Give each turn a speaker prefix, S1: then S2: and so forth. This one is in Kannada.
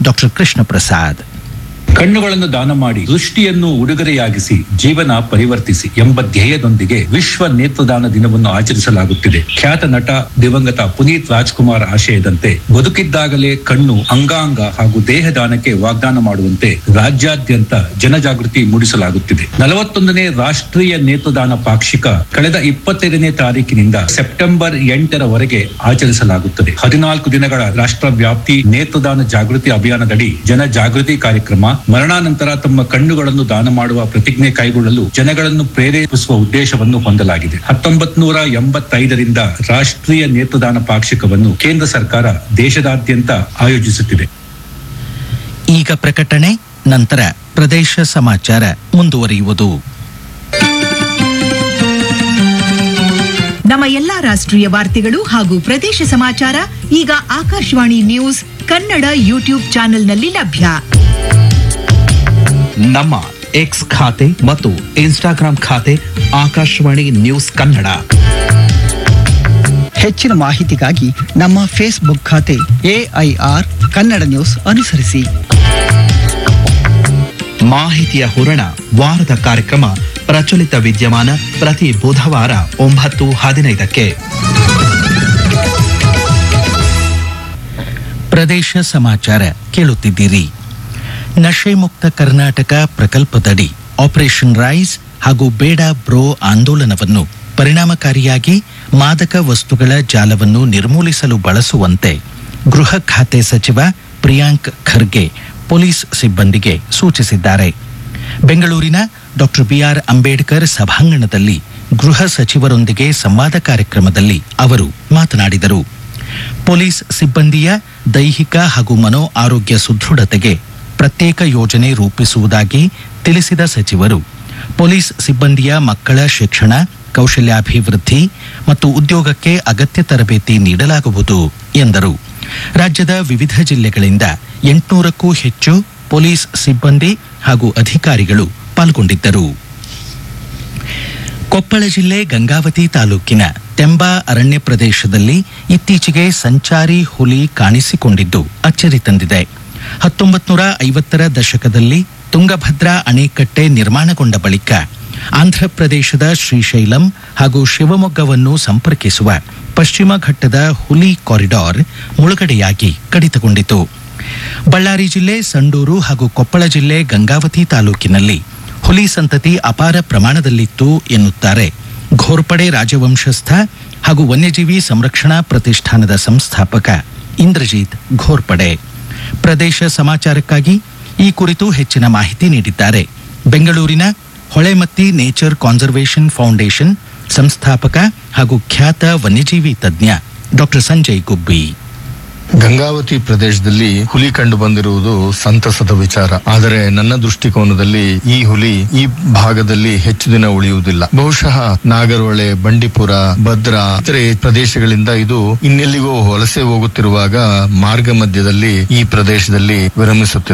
S1: ಡಾಕ್ಟರ್ ಕೃಷ್ಣ ಪ್ರಸಾದ್
S2: ಕಣ್ಣುಗಳನ್ನು ದಾನ ಮಾಡಿ ದೃಷ್ಟಿಯನ್ನು ಉಡುಗೊರೆಯಾಗಿಸಿ ಜೀವನ ಪರಿವರ್ತಿಸಿ ಎಂಬ ಧ್ಯೇಯದೊಂದಿಗೆ ವಿಶ್ವ ನೇತ್ರದಾನ ದಿನವನ್ನು ಆಚರಿಸಲಾಗುತ್ತಿದೆ ಖ್ಯಾತ ನಟ ದಿವಂಗತ ಪುನೀತ್ ರಾಜ್ಕುಮಾರ್ ಆಶಯದಂತೆ ಬದುಕಿದ್ದಾಗಲೇ ಕಣ್ಣು ಅಂಗಾಂಗ ಹಾಗೂ ದೇಹದಾನಕ್ಕೆ ವಾಗ್ದಾನ ಮಾಡುವಂತೆ ರಾಜ್ಯಾದ್ಯಂತ ಜನಜಾಗೃತಿ ಮೂಡಿಸಲಾಗುತ್ತಿದೆ ನಲವತ್ತೊಂದನೇ ರಾಷ್ಟ್ರೀಯ ನೇತ್ರದಾನ ಪಾಕ್ಷಿಕ ಕಳೆದ ಇಪ್ಪತ್ತೈದನೇ ತಾರೀಕಿನಿಂದ ಸೆಪ್ಟೆಂಬರ್ ಎಂಟರವರೆಗೆ ಆಚರಿಸಲಾಗುತ್ತದೆ ಹದಿನಾಲ್ಕು ದಿನಗಳ ರಾಷ್ಟ್ರವ್ಯಾಪ್ತಿ ನೇತ್ರದಾನ ಜಾಗೃತಿ ಅಭಿಯಾನದಡಿ ಜನ ಜಾಗೃತಿ ಕಾರ್ಯಕ್ರಮ ಮರಣಾನಂತರ ತಮ್ಮ ಕಣ್ಣುಗಳನ್ನು ದಾನ ಮಾಡುವ ಪ್ರತಿಜ್ಞೆ ಕೈಗೊಳ್ಳಲು ಜನಗಳನ್ನು ಪ್ರೇರೇಪಿಸುವ ಉದ್ದೇಶವನ್ನು ಹೊಂದಲಾಗಿದೆ ಹತ್ತೊಂಬತ್ ನೂರ ಎಂಬತ್ತೈದರಿಂದ ರಾಷ್ಟ್ರೀಯ ನೇತ್ರದಾನ ಪಾಕ್ಷಿಕವನ್ನು ಕೇಂದ್ರ ಸರ್ಕಾರ ದೇಶದಾದ್ಯಂತ ಆಯೋಜಿಸುತ್ತಿದೆ
S1: ಈಗ ಪ್ರಕಟಣೆ ನಂತರ ಪ್ರದೇಶ ಸಮಾಚಾರ ಮುಂದುವರಿಯುವುದು
S3: ನಮ್ಮ ಎಲ್ಲಾ ರಾಷ್ಟ್ರೀಯ ವಾರ್ತೆಗಳು ಹಾಗೂ ಪ್ರದೇಶ ಸಮಾಚಾರ ಈಗ ಆಕಾಶವಾಣಿ ನ್ಯೂಸ್ ಕನ್ನಡ ಯೂಟ್ಯೂಬ್ ಚಾನೆಲ್ನಲ್ಲಿ ಲಭ್ಯ
S4: ನಮ್ಮ ಎಕ್ಸ್ ಖಾತೆ ಮತ್ತು ಇನ್ಸ್ಟಾಗ್ರಾಂ ಖಾತೆ ಆಕಾಶವಾಣಿ ನ್ಯೂಸ್ ಕನ್ನಡ
S5: ಹೆಚ್ಚಿನ ಮಾಹಿತಿಗಾಗಿ ನಮ್ಮ ಫೇಸ್ಬುಕ್ ಖಾತೆ ಎಐಆರ್ ಕನ್ನಡ ನ್ಯೂಸ್ ಅನುಸರಿಸಿ
S4: ಮಾಹಿತಿಯ ಹೂರಣ ವಾರದ ಕಾರ್ಯಕ್ರಮ ಪ್ರಚಲಿತ ವಿದ್ಯಮಾನ ಪ್ರತಿ ಬುಧವಾರ ಒಂಬತ್ತು ಹದಿನೈದಕ್ಕೆ
S1: ಪ್ರದೇಶ ಸಮಾಚಾರ ಕೇಳುತ್ತಿದ್ದೀರಿ ನಶೆ ಮುಕ್ತ ಕರ್ನಾಟಕ ಪ್ರಕಲ್ಪದಡಿ ಆಪರೇಷನ್ ರೈಸ್ ಹಾಗೂ ಬೇಡ ಬ್ರೋ ಆಂದೋಲನವನ್ನು ಪರಿಣಾಮಕಾರಿಯಾಗಿ ಮಾದಕ ವಸ್ತುಗಳ ಜಾಲವನ್ನು ನಿರ್ಮೂಲಿಸಲು ಬಳಸುವಂತೆ ಗೃಹ ಖಾತೆ ಸಚಿವ ಪ್ರಿಯಾಂಕ್ ಖರ್ಗೆ ಪೊಲೀಸ್ ಸಿಬ್ಬಂದಿಗೆ ಸೂಚಿಸಿದ್ದಾರೆ ಬೆಂಗಳೂರಿನ ಡಾಕ್ಟರ್ ಬಿಆರ್ ಅಂಬೇಡ್ಕರ್ ಸಭಾಂಗಣದಲ್ಲಿ ಗೃಹ ಸಚಿವರೊಂದಿಗೆ ಸಂವಾದ ಕಾರ್ಯಕ್ರಮದಲ್ಲಿ ಅವರು ಮಾತನಾಡಿದರು ಪೊಲೀಸ್ ಸಿಬ್ಬಂದಿಯ ದೈಹಿಕ ಹಾಗೂ ಮನೋ ಆರೋಗ್ಯ ಸುದೃಢತೆಗೆ ಪ್ರತ್ಯೇಕ ಯೋಜನೆ ರೂಪಿಸುವುದಾಗಿ ತಿಳಿಸಿದ ಸಚಿವರು ಪೊಲೀಸ್ ಸಿಬ್ಬಂದಿಯ ಮಕ್ಕಳ ಶಿಕ್ಷಣ ಕೌಶಲ್ಯಾಭಿವೃದ್ಧಿ ಮತ್ತು ಉದ್ಯೋಗಕ್ಕೆ ಅಗತ್ಯ ತರಬೇತಿ ನೀಡಲಾಗುವುದು ಎಂದರು ರಾಜ್ಯದ ವಿವಿಧ ಜಿಲ್ಲೆಗಳಿಂದ ಎಂಟುನೂರಕ್ಕೂ ಹೆಚ್ಚು ಪೊಲೀಸ್ ಸಿಬ್ಬಂದಿ ಹಾಗೂ ಅಧಿಕಾರಿಗಳು ಪಾಲ್ಗೊಂಡಿದ್ದರು ಕೊಪ್ಪಳ ಜಿಲ್ಲೆ ಗಂಗಾವತಿ ತಾಲೂಕಿನ ತೆಂಬಾ ಅರಣ್ಯ ಪ್ರದೇಶದಲ್ಲಿ ಇತ್ತೀಚೆಗೆ ಸಂಚಾರಿ ಹುಲಿ ಕಾಣಿಸಿಕೊಂಡಿದ್ದು ಅಚ್ಚರಿ ತಂದಿದೆ ಹತ್ತೊಂಬತ್ತು ನೂರ ಐವತ್ತರ ದಶಕದಲ್ಲಿ ತುಂಗಭದ್ರಾ ಅಣೆಕಟ್ಟೆ ನಿರ್ಮಾಣಗೊಂಡ ಬಳಿಕ ಆಂಧ್ರಪ್ರದೇಶದ ಶ್ರೀಶೈಲಂ ಹಾಗೂ ಶಿವಮೊಗ್ಗವನ್ನು ಸಂಪರ್ಕಿಸುವ ಪಶ್ಚಿಮ ಘಟ್ಟದ ಹುಲಿ ಕಾರಿಡಾರ್ ಮುಳುಗಡೆಯಾಗಿ ಕಡಿತಗೊಂಡಿತು ಬಳ್ಳಾರಿ ಜಿಲ್ಲೆ ಸಂಡೂರು ಹಾಗೂ ಕೊಪ್ಪಳ ಜಿಲ್ಲೆ ಗಂಗಾವತಿ ತಾಲೂಕಿನಲ್ಲಿ ಹುಲಿ ಸಂತತಿ ಅಪಾರ ಪ್ರಮಾಣದಲ್ಲಿತ್ತು ಎನ್ನುತ್ತಾರೆ ಘೋರ್ಪಡೆ ರಾಜವಂಶಸ್ಥ ಹಾಗೂ ವನ್ಯಜೀವಿ ಸಂರಕ್ಷಣಾ ಪ್ರತಿಷ್ಠಾನದ ಸಂಸ್ಥಾಪಕ ಇಂದ್ರಜಿತ್ ಘೋರ್ಪಡೆ ಪ್ರದೇಶ ಸಮಾಚಾರಕ್ಕಾಗಿ ಈ ಕುರಿತು ಹೆಚ್ಚಿನ ಮಾಹಿತಿ ನೀಡಿದ್ದಾರೆ ಬೆಂಗಳೂರಿನ ಹೊಳೆಮತ್ತಿ ನೇಚರ್ ಕಾನ್ಸರ್ವೇಷನ್ ಫೌಂಡೇಶನ್ ಸಂಸ್ಥಾಪಕ ಹಾಗೂ ಖ್ಯಾತ ವನ್ಯಜೀವಿ ತಜ್ಞ ಡಾಕ್ಟರ್ ಸಂಜಯ್ ಗುಬ್ಬಿ
S6: ಗಂಗಾವತಿ ಪ್ರದೇಶದಲ್ಲಿ ಹುಲಿ ಕಂಡು ಬಂದಿರುವುದು ಸಂತಸದ ವಿಚಾರ ಆದರೆ ನನ್ನ ದೃಷ್ಟಿಕೋನದಲ್ಲಿ ಈ ಹುಲಿ ಈ ಭಾಗದಲ್ಲಿ ಹೆಚ್ಚು ದಿನ ಉಳಿಯುವುದಿಲ್ಲ ಬಹುಶಃ ನಾಗರಹೊಳೆ ಬಂಡೀಪುರ ಭದ್ರಾ ಇತರೆ ಪ್ರದೇಶಗಳಿಂದ ಇದು ಇನ್ನೆಲ್ಲಿಗೋ ವಲಸೆ ಹೋಗುತ್ತಿರುವಾಗ ಮಾರ್ಗ ಮಧ್ಯದಲ್ಲಿ ಈ ಪ್ರದೇಶದಲ್ಲಿ ವಿರಮಿಸುತ್ತಿದೆ